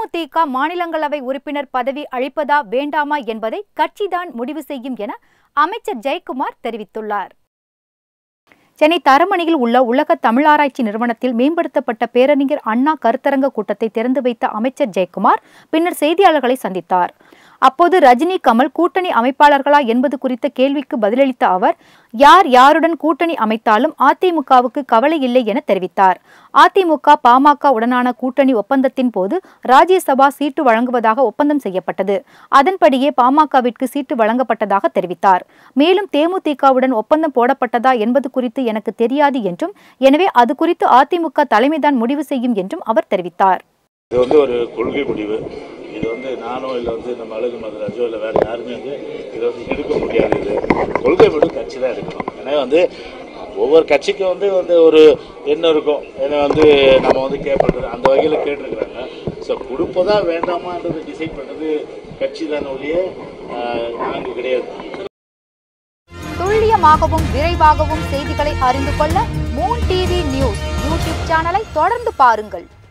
தேமுதிக மாநிலங்களவை உறுப்பினர் பதவி அளிப்பதா வேண்டாமா என்பதை கட்சிதான் முடிவு செய்யும் என அமைச்சர் ஜெயக்குமார் தெரிவித்துள்ளார் சென்னை தரமணியில் உள்ள உலக தமிழாராய்ச்சி நிறுவனத்தில் மேம்படுத்தப்பட்ட பேரறிஞர் அண்ணா கருத்தரங்க கூட்டத்தை திறந்து வைத்த அமைச்சர் ஜெயக்குமார் பின்னர் செய்தியாளர்களை சந்தித்தார் அப்போது ரஜினி கமல் கூட்டணி அமைப்பாளர்களா என்பது குறித்த கேள்விக்கு பதிலளித்த அவர் யார் யாருடன் கூட்டணி அமைத்தாலும் அதிமுகவுக்கு கவலை இல்லை என தெரிவித்தார் அதிமுக பாமக உடனான கூட்டணி ஒப்பந்தத்தின் போது ராஜ்யசபா சீட்டு வழங்குவதாக ஒப்பந்தம் செய்யப்பட்டது அதன்படியே பாமகவிற்கு சீட்டு வழங்கப்பட்டதாக தெரிவித்தார் மேலும் தேமுதிகவுடன் ஒப்பந்தம் போடப்பட்டதா என்பது குறித்து எனக்கு தெரியாது என்றும் எனவே அது குறித்து அதிமுக தலைமைதான் முடிவு செய்யும் என்றும் அவர் தெரிவித்தார் இது வந்து ஒரு கொள்கை முடிவு இது வந்து நானோ இல்லை வந்து நம்ம அழகு மதுராஜோ இல்லை வேறு யாருமே வந்து இதை வந்து எடுக்க முடியாது இது கொள்கை முடிவு கட்சி தான் எடுக்கணும் ஏன்னா வந்து ஒவ்வொரு கட்சிக்கும் வந்து வந்து ஒரு எண்ணம் இருக்கும் ஏன்னா வந்து நம்ம வந்து கேட்பது அந்த வகையில் கேட்டிருக்கிறாங்க ஸோ கொடுப்பதா வேண்டாமான்றது டிசைட் பண்ணுறது கட்சி தானே ஒழிய நாங்கள் கிடையாது துல்லியமாகவும் விரைவாகவும் செய்திகளை அறிந்து கொள்ள மூன் டிவி நியூஸ் யூடியூப் சேனலை தொடர்ந்து பாருங்கள்